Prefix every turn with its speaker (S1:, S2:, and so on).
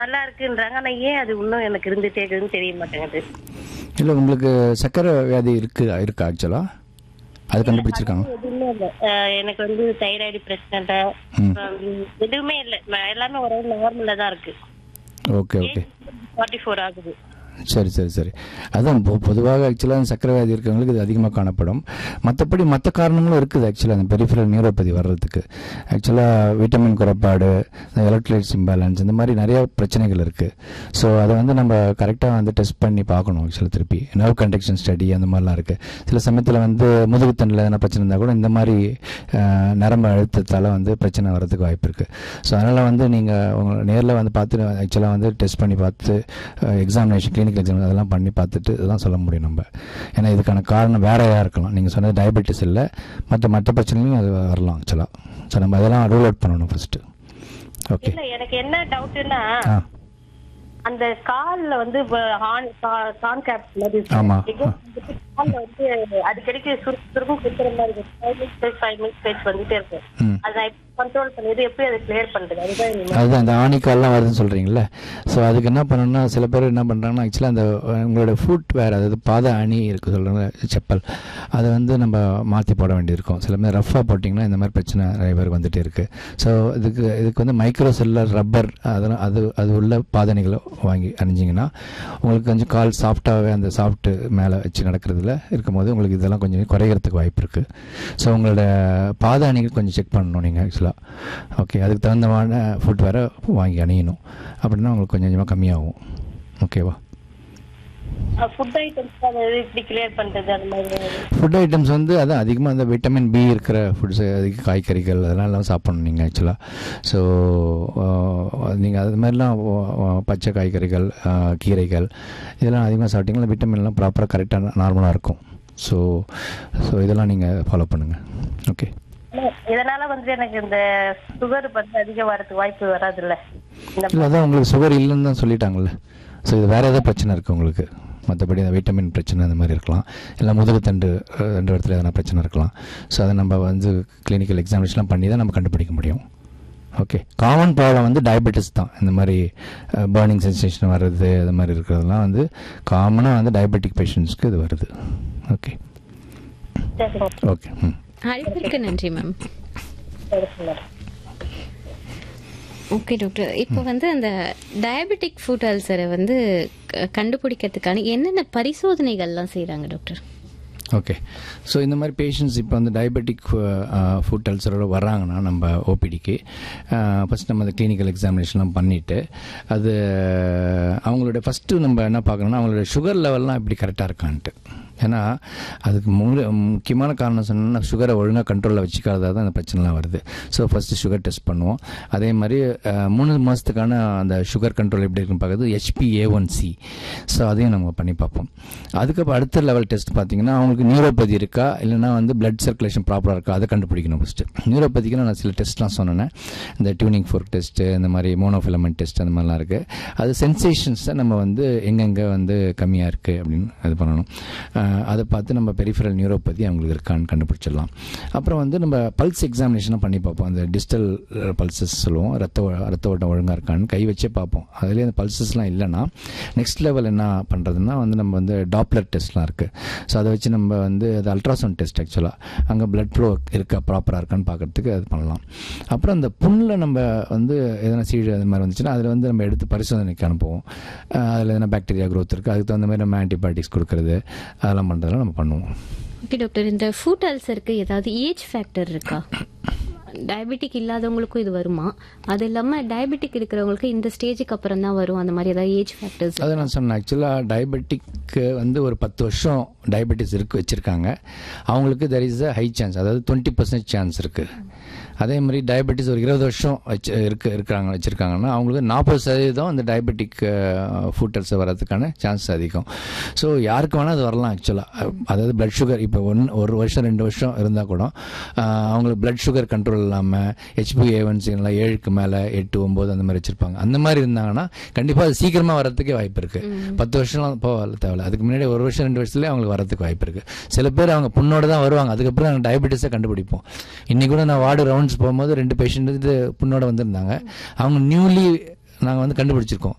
S1: நல்லா இருக்குன்றாங்க ஆனா ஏன் அது இன்னும் எனக்கு இருந்துட்டே இருக்குதுன்னு தெரிய மாட்டேங்குது
S2: இல்லை உங்களுக்கு சர்க்கரை வியாதி இருக்கு இருக்கா ஆக்சுவலாக அது கண்டுபிடிச்சிருக்காங்க
S1: எதுவுமே இல்ல அஹ் எனக்கு வந்து தைராய்டு பிரச்சனை
S2: ம்.
S1: எதுவுமே இல்ல ம- எல்லாமே ஒரு நார்மலா தான் இருக்கு
S2: ஓகே ஓகே
S1: ஃபார்ட்டி ஃபோர் ஆகுது
S2: சரி சரி சரி அதான் பொ- பொதுவாக ஆக்சுவலாக சர்க்கரை வியாதி இருக்கவங்களுக்கு இது அதிகமாக காணப்படும் மற்றபடி மற்ற காரணங்களும் இருக்குது ஆக்சுவலாக அந்த பெரிஃபரல் நியூரோபதி வர்றதுக்கு ஆக்சுவலாக விட்டமின் குறைபாடு எலக்ட்ரைட்ஸ் இம்பேலன்ஸ் இந்த மாதிரி நிறைய பிரச்சனைகள் இருக்குது ஸோ அதை வந்து நம்ம கரெக்டாக வந்து டெஸ்ட் பண்ணி பார்க்கணும் ஆக்சுவலாக திருப்பி நர்வ் கண்டக்ஷன் ஸ்டடி அந்த மாதிரிலாம் இருக்குது சில சமயத்தில் வந்து முதுகுத்தண்டில் எதனா பிரச்சனை இருந்தால் கூட இந்த மாதிரி அஹ், நரம்பு அழுத்தத்தால் வந்து பிரச்சனை வர்றதுக்கு வாய்ப்பு இருக்குது ஸோ அதனால் வந்து நீங்கள் உங்களை நேரில் வந்து பார்த்து ஆக்சுவலாக வந்து டெஸ்ட் பண்ணி பார்த்து எக்ஸாமினேஷன் கிளினிக்கல் எக்ஸாம் அதெல்லாம் பண்ணி பார்த்துட்டு இதெல்லாம் சொல்ல முடியும் நம்ம ஏன்னா இதுக்கான காரணம் வேறையாக இருக்கலாம் நீங்கள் சொன்னது டயபெட்டிஸ் இல்லை மற்ற மற்ற பிரச்சனையும் அது வரலாம் ஆக்சுவலாக ஸோ நம்ம அதெல்லாம் ரூல் அவுட் பண்ணணும் ஃபஸ்ட்டு ஓகே
S1: இல்ல எனக்கு என்ன டவுட்னா
S2: ஆ
S1: அந்த கால்ல வந்து கான் கேப் மாதிரி இருக்கு.
S2: ஆமா.
S1: இப்போ வந்துட்டு கால்ல வந்து அடிக்கடிக்கு சுருக்கு சுருக்கும் குத்துற மாதிரி இருக்கு ஃபைவ் மினிட்ஸ் ஃபைவ் மினிட்ஸ் பேச்சு வந்துட்டே இருக்கு
S2: ம்
S1: அதை நான் எப்படி கண்ட்ரோல் பண்ணுறது எப்படி அதை கிளியர் பண்றது அதுதான் எனக்கு
S2: அதுதான் இந்த ஆணிக்கால்லாம் வருதுன்னு சொல்கிறீங்களே ஸோ அதுக்கு என்ன பண்ணணும்னா சில பேர் என்ன பண்ணுறாங்கன்னா ஆக்சுவலாக அந்த அஹ், உங்களோட ஃபுட் வேர் அதாவது பாத அணி இருக்குது சொல்கிறாங்க செப்பல் அதை வந்து நம்ம மாற்றி போட வேண்டியிருக்கும் சில பேர் ரஃப்பாக போட்டிங்கன்னா இந்த மாதிரி பிரச்சனை நிறைய பேருக்கு வந்துட்டே இருக்குது ஸோ இதுக்கு இதுக்கு வந்து மைக்ரோ செல்லர் ரப்பர் அதெல்லாம் அது அது உள்ள பாதணிகளை வாங்கி அணிஞ்சிங்கன்னா உங்களுக்கு கொஞ்சம் கால் சாஃப்டாகவே அந்த சாஃப்ட்டு மேலே வச்சு நடக்கிறதுல இருக்கும்போது உங்களுக்கு இதெல்லாம் கொஞ்சம் குறைகிறதுக்கு வாய்ப்பு இருக்குது ஸோ உங்களோட பாத அணிகள் கொஞ்சம் செக் பண்ணணும் நீங்கள் ஆக்சுவலாக ஓகே அதுக்கு தகுந்தமான ஃபுட் வேறு வாங்கி அணியணும் அப்படின்னா உங்களுக்கு கொஞ்சம் கொஞ்சமாக கம்மியாகும் ஓகேவா
S1: ஃபுட் ஐட்டம்ஸ் அதை எப்படி கிளியர் பண்றது அந்த மாதிரி
S2: ஃபுட் ஐட்டம்ஸ் வந்து அதான் அதிகமாக அந்த விட்டமின் பி இருக்கிற ஃபுட்ஸ் அதிக காய்கறிகள் அதெல்லாம் எல்லாம் சாப்பிடணும் நீங்கள் ஆக்சுவலாக ஸோ நீங்கள் அது மாதிரிலாம் ஓ- ஓ- பச்சை காய்கறிகள் ஆ, கீரைகள் இதெல்லாம் அதிகமாக சாப்பிட்டீங்கன்னா விட்டமின்லாம் ப்ராப்பராக கரெக்டாக நார்மலாக இருக்கும் ஸோ ஸோ இதெல்லாம் நீங்கள் ஃபாலோ பண்ணுங்கள் ஓகே
S1: ஆனா, இதனால வந்து எனக்கு இந்த சுகர் வந்து அதிகம் வரதுக்கு வாய்ப்பு வராதுல்ல இந்த
S2: இல்லை அதான் உங்களுக்கு சுகர் இல்லைன்னு தான் சொல்லிட்டாங்கல்ல ஸோ இது வேறு ஏதாவது பிரச்சனை இருக்குது உங்களுக்கு மற்றபடி அந்த விட்டமின் பிரச்சனை அந்த மாதிரி இருக்கலாம் இல்லை முதுகுத்தண்டு அஹ், ரெண்டு இடத்துல எதனா பிரச்சனை இருக்கலாம் ஸோ அதை நம்ம வந்து கிளினிக்கல் எக்ஸாமினேஷன்லாம் பண்ணி தான் நம்ம கண்டுபிடிக்க முடியும் ஓகே காமன் ப்ராப்ளம் வந்து டயபெட்டிஸ் தான் இந்த மாதிரி பேர்னிங் சென்சேஷன் வர்றது அது மாதிரி இருக்கிறதெல்லாம் வந்து காமனாக வந்து டயபெட்டிக் பேஷண்ட்ஸ்க்கு இது வருது ஓகே
S1: சரிங்க
S2: ஓகே ம்
S3: அழைப்பிற்கு நன்றி மேம்
S1: சரிங்க
S3: ஓகே டாக்டர் இப்போ வந்து அந்த டயபெட்டிக் ஃபுட் அல்சரை வந்து க- கண்டுபிடிக்கிறதுக்கான என்னென்ன பரிசோதனைகள்லாம் செய்கிறாங்க டாக்டர்
S2: ஓகே ஸோ இந்த மாதிரி பேஷண்ட்ஸ் இப்போ வந்து டயபெட்டிக் ஃபுட் அல்சரோட வர்றாங்கன்னா நம்ம ஓபிடிக்கு ஃபஸ்ட் நம்ம அந்த கிளினிக்கல் எக்ஸாமினேஷன்லாம் பண்ணிவிட்டு அது அவங்களோட ஃபஸ்ட்டு நம்ம என்ன பார்க்கணும்னா அவங்களோட சுகர் லெவல்லாம் எப்படி கரெக்டாக இருக்கான்ட்டு ஏன்னா அதுக்கு மு- முக்கியமான காரணம் சொன்னோம்னா சுகரை ஒழுங்காக கண்ட்ரோலில் வச்சுக்காததா தான் அந்த பிரச்சனைலாம் வருது ஸோ ஃபஸ்ட்டு சுகர் டெஸ்ட் பண்ணுவோம் அதே மாதிரி அஹ், மூணு மாதத்துக்கான அந்த சுகர் கண்ட்ரோல் எப்படி இருக்குன்னு பார்க்குறது ஹெச்பிஏ ஒன் சி ஸோ அதையும் நம்ம பண்ணி பார்ப்போம் அதுக்கப்புறம் அடுத்த லெவல் டெஸ்ட் பார்த்தீங்கன்னா அவங்களுக்கு நியூரோபதி இருக்கா இல்லைன்னா வந்து பிளட் சர்க்குலேஷன் ப்ராப்பராக இருக்கா அதை கண்டுபிடிக்கணும் ஃபஸ்ட்டு நியூரோபதிக்கு நான் சில டெஸ்ட்லாம் சொன்னேன் இந்த டியூனிங் ஃபோர்க் டெஸ்ட்டு இந்த மாதிரி மோனோஃபிலமெண்ட் டெஸ்ட் அந்த மாதிரிலாம் இருக்குது அது சென்சேஷன்ஸை நம்ம வந்து எங்கெங்கே வந்து கம்மியாக இருக்குது அப்படின்னு இது பண்ணணும் அஹ், அதை பார்த்து நம்ம பெரிஃபரல் நியூரோபதி அவங்களுக்கு இருக்கான்னு கண்டுபிடிச்சிடலாம் அப்புறம் வந்து நம்ம பல்ஸ் எக்ஸாமினேஷனும் பண்ணி பார்ப்போம் அந்த டிஜிட்டல் பல்சஸ் சொல்லுவோம் ரத்த ஓ- ரத்த ஓட்டம் ஒழுங்காக இருக்கான்னு கை வச்சே பார்ப்போம் அதுலேயே அந்த பல்சஸ்லாம் இல்லைன்னா நெக்ஸ்ட் லெவல் என்ன பண்ணுறதுன்னா வந்து நம்ம வந்து டாப்லர் டெஸ்ட்லாம் இருக்குது ஸோ அதை வச்சு நம்ம வந்து அது அல்ட்ராசவுண்ட் டெஸ்ட் ஆக்சுவலாக அங்கே பிளட் ஃப்ளோ இருக்கா ப்ராப்பராக இருக்கான்னு பார்க்கறதுக்கு அது பண்ணலாம் அப்புறம் அந்த புண்ணில் நம்ம வந்து எதனா சீழ் அது மாதிரி வந்துச்சுன்னா அதில் வந்து நம்ம எடுத்து பரிசோதனைக்கு அனுப்புவோம் அதில் எதனா பாக்டீரியா growth இருக்குது அதுக்கு தகுந்த மாதிரி நம்ம ஆன்டிபயோட்டிக்ஸ் கொடுக்கறது அதெல்லாம் பண்ணுறதெல்லாம் நம்ம பண்ணுவோம்
S3: ஓகே டாக்டர் இந்த ஃபுட் அல்சருக்கு ஏதாவது ஏஜ் ஃபேக்டர் இருக்கா டயபெட்டிக் இல்லாதவங்களுக்கும் இது வருமா அது இல்லாமல் டயபெட்டிக் இருக்கிறவங்களுக்கு இந்த ஸ்டேஜுக்கு அப்புறம் தான் வரும் அந்த மாதிரி ஏதாவது ஏஜ் ஃபேக்டர்ஸ்
S2: அதை நான் சொன்னேன் ஆக்சுவலாக டயபெட்டிக்கு வந்து ஒரு பத்து வருஷம் டயபெட்டிஸ் இருக்கு வச்சுருக்காங்க அவங்களுக்கு there is a high chance அதாவது டுவெண்ட்டி பர்சன்ட் சான்ஸ் இருக்குது அதே மாதிரி டயபெட்டிஸ் ஒரு இருபது வருஷம் வச்சு இருக்கு இருக்கிறாங்க வச்சுருக்காங்கன்னா அவங்களுக்கு நாற்பது சதவீதம் அந்த டயபெட்டிக் ஃபுட்டல்ஸ் வர்றதுக்கான சான்ஸ் அதிகம் ஸோ யாருக்கு வேணால் அது வரலாம் ஆக்சுவலாக அதாவது பிளட் சுகர் இப்போ ஒன் ஒரு வருஷம் ரெண்டு வருஷம் இருந்தால் கூட ஆஹ், அவங்களுக்கு பிளட் சுகர் கண்ட்ரோல் இல்லாமல் ஹெச்பி ஏவன்சி எல்லாம் ஏழுக்கு மேலே எட்டு ஒம்பது அந்த மாதிரி வச்சுருப்பாங்க அந்த மாதிரி இருந்தாங்கன்னா கண்டிப்பாக அது சீக்கிரமாக வரதுக்கே வாய்ப்பு இருக்குது பத்து வருஷம்லாம் போக தேவையில்ல அதுக்கு முன்னாடி ஒரு வருஷம் ரெண்டு வருஷத்துலேயே அவங்களுக்கு வரதுக்கு வாய்ப்பு இருக்குது சில பேர் அவங்க புண்ணோட தான் வருவாங்க அதுக்கப்புறம் நாங்கள் டயபெட்டிஸை கண்டுபிடிப்போம் இன்னைக்கு கூட நான் வார்டு ரவுண்ட்ஸ் போகும்போது ரெண்டு பேஷண்ட் இது புண்ணோட வந்திருந்தாங்க அவங்க நியூலி நாங்கள் வந்து கண்டுபிடிச்சிருக்கோம்